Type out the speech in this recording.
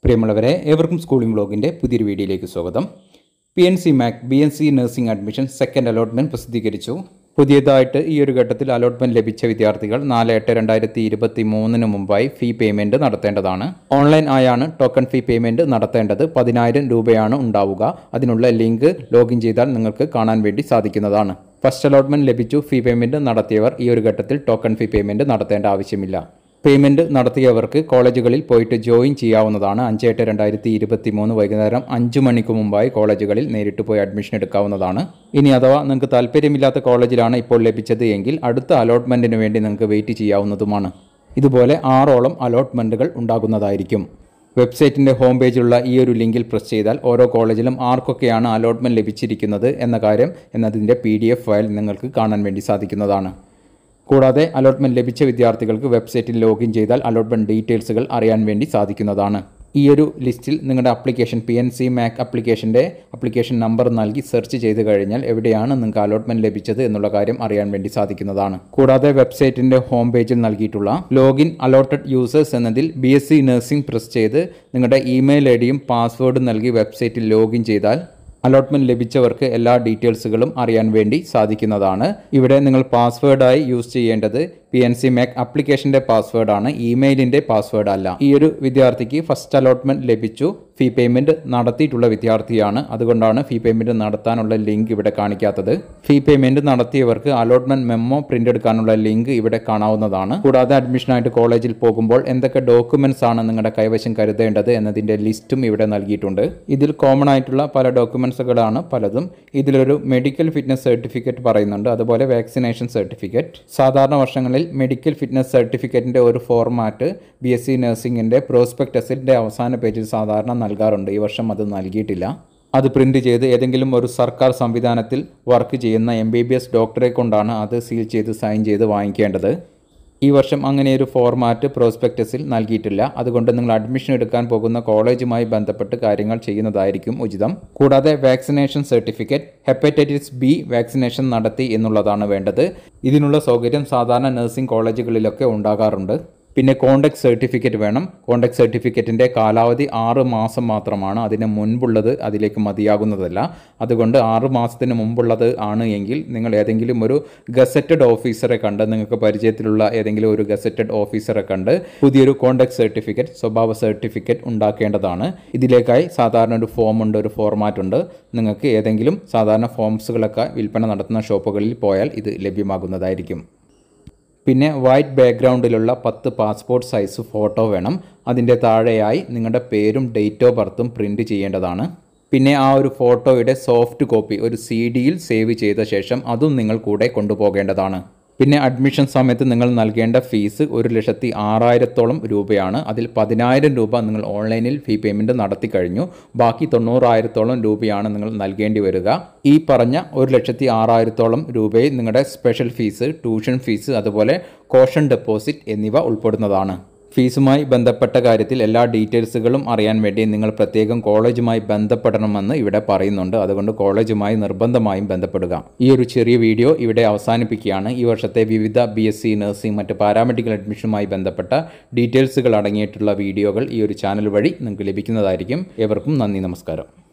പ്രിയമുള്ളവരെ ഏവർക്കും സ്കൂളിംഗ് ബ്ലോഗിൻ്റെ പുതിയൊരു വീഡിയോയിലേക്ക് സ്വാഗതം P N C MAC B N C nursing admission second allotment പ്രസിദ്ധീകരിച്ചു പുതിയതായിട്ട് ഈ ഒരു ഘട്ടത്തിൽ അലോട്ട്മെൻറ്റ് ലഭിച്ച വിദ്യാർത്ഥികൾ നാല് എട്ട് രണ്ടായിരത്തി ഇരുപത്തി മൂന്നിന് മുമ്പായി ഫീ പേയ്മെൻറ്റ് നടത്തേണ്ടതാണ് ഓൺലൈൻ ആയാണ് ടോക്കൺ ഫീ പേയ്മെൻറ്റ് നടത്തേണ്ടത് പതിനായിരം രൂപയാണ് ഉണ്ടാവുക അതിനുള്ള ലിങ്ക് ലോഗിൻ ചെയ്താൽ നിങ്ങൾക്ക് കാണാൻ വേണ്ടി സാധിക്കുന്നതാണ് ഫസ്റ്റ് അലോട്ട്മെൻറ്റ് ലഭിച്ചു ഫീ പേയ്മെൻറ്റ് നടത്തിയവർ ഈ ഒരു ഘട്ടത്തിൽ ടോക്കൺ ഫീ പേയ്മെൻറ്റ് നടത്തേണ്ട ആവശ്യമില്ല പേയ്മെൻറ്റ് നടത്തിയവർക്ക് കോളേജുകളിൽ പോയിട്ട് ജോയിൻ ചെയ്യാവുന്നതാണ് അഞ്ച് എട്ട് രണ്ടായിരത്തി ഇരുപത്തി മൂന്ന് വൈകുന്നേരം അഞ്ച് മണിക്ക് മുമ്പായി കോളേജുകളിൽ നേരിട്ട് പോയി അഡ്മിഷൻ എടുക്കാവുന്നതാണ് ഇനി അഥവാ നിങ്ങൾക്ക് താല്പര്യമില്ലാത്ത കോളേജിലാണ് ഇപ്പോൾ ലഭിച്ചത് എങ്കിൽ അടുത്ത അലോട്ട്മെൻറ്റിന് വേണ്ടി നിങ്ങൾക്ക് വെയിറ്റ് ചെയ്യാവുന്നതുമാണ് ഇതുപോലെ ആറോളം അലോട്ട്മെൻറ്റുകൾ ഉണ്ടാകുന്നതായിരിക്കും വെബ്സൈറ്റിൻ്റെ ഹോം പേജിലുള്ള ഈ ഒരു ലിങ്കിൽ പ്രസ് ചെയ്താൽ ഓരോ കോളേജിലും ആർക്കൊക്കെയാണ് അലോട്ട്മെൻറ്റ് ലഭിച്ചിരിക്കുന്നത് എന്ന കാര്യം എന്നതിൻ്റെ പി ഫയൽ നിങ്ങൾക്ക് കാണാൻ വേണ്ടി സാധിക്കുന്നതാണ് കൂടാതെ അലോട്ട്മെൻറ്റ് ലഭിച്ച വിദ്യാർത്ഥികൾക്ക് വെബ്സൈറ്റിൽ ലോഗിൻ ചെയ്താൽ അലോട്ട്മെൻറ്റ് ഡീറ്റെയിൽസുകൾ അറിയാൻ വേണ്ടി സാധിക്കുന്നതാണ് ഈ ഒരു ലിസ്റ്റിൽ നിങ്ങളുടെ application P N C MAC അപ്ലിക്കേഷൻ്റെ അപ്ലിക്കേഷൻ നമ്പർ നൽകി സെർച്ച് ചെയ്ത് കഴിഞ്ഞാൽ എവിടെയാണ് നിങ്ങൾക്ക് അലോട്ട്മെൻറ്റ് ലഭിച്ചത് എന്നുള്ള കാര്യം അറിയാൻ വേണ്ടി സാധിക്കുന്നതാണ് കൂടാതെ വെബ്സൈറ്റിൻ്റെ ഹോം പേജിൽ നൽകിയിട്ടുള്ള ലോഗിൻ അലോട്ടഡ് യൂസേഴ്സ് എന്നതിൽ B S C nursing press ചെയ്ത് നിങ്ങളുടെ ഇമെയിൽ ഐ ഡിയും പാസ്വേഡും നൽകി വെബ്സൈറ്റിൽ ലോഗിൻ ചെയ്താൽ അലോട്ട്മെൻറ്റ് ലഭിച്ചവർക്ക് എല്ലാ ഡീറ്റെയിൽസുകളും അറിയാൻ വേണ്ടി സാധിക്കുന്നതാണ് ഇവിടെ നിങ്ങൾ പാസ്വേഡായി യൂസ് ചെയ്യേണ്ടത് പി എൻ സി മാക് അപ്ലിക്കേഷൻ്റെ പാസ്വേഡാണ് ഇമെയിലിൻ്റെ പാസ്വേഡ് അല്ല ഈ ഒരു വിദ്യാർത്ഥിക്ക് ഫസ്റ്റ് അലോട്ട്മെൻറ്റ് ലഭിച്ചു ഫീ പേയ്മെൻറ്റ് നടത്തിയിട്ടുള്ള വിദ്യാർത്ഥിയാണ് അതുകൊണ്ടാണ് ഫീ പേയ്മെൻറ്റ് നടത്താനുള്ള ലിങ്ക് ഇവിടെ കാണിക്കാത്തത് ഫീ പേയ്മെൻറ്റ് നടത്തിയവർക്ക് അലോട്ട്മെൻറ്റ് മെമ്മോ പ്രിൻ്റ് എടുക്കാനുള്ള ലിങ്ക് ഇവിടെ കാണാവുന്നതാണ് കൂടാതെ അഡ്മിഷനായിട്ട് കോളേജിൽ പോകുമ്പോൾ എന്തൊക്കെ ഡോക്യുമെൻറ്റ്സ് ആണ് നിങ്ങളുടെ കൈവശം കരുതേണ്ടത് എന്നതിൻ്റെ ലിസ്റ്റും ഇവിടെ നൽകിയിട്ടുണ്ട് ഇതിൽ കോമൺ ആയിട്ടുള്ള പല ഡോക്യുമെൻറ്റ്സുകളാണ് പലതും ഇതിലൊരു മെഡിക്കൽ ഫിറ്റ്നസ് സർട്ടിഫിക്കറ്റ് പറയുന്നുണ്ട് അതുപോലെ വാക്സിനേഷൻ സർട്ടിഫിക്കറ്റ് സാധാരണ വർഷങ്ങളിൽ മെഡിക്കൽ ഫിറ്റ്നസ് സർട്ടിഫിക്കറ്റിൻ്റെ ഒരു ഫോർമാറ്റ് ബി എസ് സി നഴ്സിംഗിൻ്റെ പ്രോസ്പെക്ടസിൻ്റെ അവസാന പേജിൽ സാധാരണ നൽകാറുണ്ട് ഈ വർഷം അത് നൽകിയിട്ടില്ല അത് പ്രിൻ്റ് ചെയ്ത് ഏതെങ്കിലും ഒരു സർക്കാർ സംവിധാനത്തിൽ വർക്ക് ചെയ്യുന്ന എം ബി ബി എസ് ഡോക്ടറെ കൊണ്ടാണ് അത് സീൽ ചെയ്ത് സൈൻ ചെയ്ത് വാങ്ങിക്കേണ്ടത് ഈ വർഷം അങ്ങനെ ഒരു ഫോർമാറ്റ് പ്രോസ്പെക്ടസിൽ നൽകിയിട്ടില്ല അതുകൊണ്ട് നിങ്ങൾ അഡ്മിഷൻ എടുക്കാൻ പോകുന്ന കോളേജുമായി ബന്ധപ്പെട്ട് കാര്യങ്ങൾ ചെയ്യുന്നതായിരിക്കും ഉചിതം കൂടാതെ vaccination certificate hepatitis B vaccination നടത്തി എന്നുള്ളതാണ് വേണ്ടത് ഇതിനുള്ള സൗകര്യം സാധാരണ നഴ്സിംഗ് കോളേജുകളിലൊക്കെ ഉണ്ടാകാറുണ്ട് പിന്നെ കോണ്ടാക്ട് സർട്ടിഫിക്കറ്റ് വേണം കോണ്ടാക്ട് സർട്ടിഫിക്കറ്റിൻ്റെ കാലാവധി ആറ് മാസം മാത്രമാണ് അതിന് മുൻപുള്ളത് അതിലേക്ക് മതിയാകുന്നതല്ല അതുകൊണ്ട് ആറ് മാസത്തിന് മുമ്പുള്ളത് ആണ് എങ്കിൽ നിങ്ങൾ ഏതെങ്കിലും ഒരു ഗസറ്റഡ് ഓഫീസറെ കണ്ട് നിങ്ങൾക്ക് പരിചയത്തിലുള്ള ഏതെങ്കിലും ഒരു ഗസറ്റഡ് ഓഫീസറെ കണ്ട് പുതിയൊരു കോണ്ടാക്ട് സർട്ടിഫിക്കറ്റ് സ്വഭാവ സർട്ടിഫിക്കറ്റ് ഉണ്ടാക്കേണ്ടതാണ് ഇതിലേക്കായി സാധാരണ ഒരു ഫോം ഉണ്ട് ഒരു ഫോർമാറ്റ് ഉണ്ട് നിങ്ങൾക്ക് ഏതെങ്കിലും സാധാരണ ഫോംസുകളൊക്കെ വിൽപ്പന നടത്തുന്ന ഷോപ്പുകളിൽ പോയാൽ ഇത് ലഭ്യമാകുന്നതായിരിക്കും പിന്നെ വൈറ്റ് ബാക്ക്ഗ്രൗണ്ടിലുള്ള പത്ത് പാസ്പോർട്ട് സൈസ് ഫോട്ടോ വേണം അതിൻ്റെ താഴെയായി നിങ്ങളുടെ പേരും ഡേറ്റ് ഓഫ് ബർത്തും പ്രിൻറ്റ് ചെയ്യേണ്ടതാണ് പിന്നെ ആ ഒരു ഫോട്ടോയുടെ സോഫ്റ്റ് കോപ്പി ഒരു സി ഡിയിൽ സേവ് ചെയ്ത ശേഷം അതും നിങ്ങൾ കൂടെ കൊണ്ടുപോകേണ്ടതാണ് പിന്നെ അഡ്മിഷൻ സമയത്ത് നിങ്ങൾ നൽകേണ്ട ഫീസ് ഒരു ലക്ഷത്തി ആറായിരത്തോളം രൂപയാണ് അതിൽ പതിനായിരം രൂപ നിങ്ങൾ ഓൺലൈനിൽ ഫീ പേയ്മെൻറ്റ് നടത്തി കഴിഞ്ഞു ബാക്കി തൊണ്ണൂറായിരത്തോളം രൂപയാണ് നിങ്ങൾ നൽകേണ്ടി വരിക ഈ പറഞ്ഞ ഒരു ലക്ഷത്തി ആറായിരത്തോളം രൂപയിൽ നിങ്ങളുടെ സ്പെഷ്യൽ ഫീസ് ട്യൂഷൻ ഫീസ് അതുപോലെ കോഷൻ ഡെപ്പോസിറ്റ് എന്നിവ ഉൾപ്പെടുന്നതാണ് ഫീസുമായി ബന്ധപ്പെട്ട കാര്യത്തിൽ എല്ലാ ഡീറ്റെയിൽസുകളും അറിയാൻ വേണ്ടി നിങ്ങൾ പ്രത്യേകം കോളേജുമായി ബന്ധപ്പെടണമെന്ന് ഇവിടെ പറയുന്നുണ്ട് അതുകൊണ്ട് കോളേജുമായി നിർബന്ധമായും ബന്ധപ്പെടുക ഈ ഒരു ചെറിയ വീഡിയോ ഇവിടെ അവസാനിപ്പിക്കുകയാണ് ഈ വർഷത്തെ വിവിധ ബി എസ് സി നഴ്സിംഗ് മറ്റ് പാരാമെഡിക്കൽ അഡ്മിഷനുമായി ബന്ധപ്പെട്ട ഡീറ്റെയിൽസുകൾ അടങ്ങിയിട്ടുള്ള വീഡിയോകൾ ഈ ഒരു ചാനൽ വഴി നിങ്ങൾക്ക് ലഭിക്കുന്നതായിരിക്കും ഏവർക്കും നന്ദി നമസ്കാരം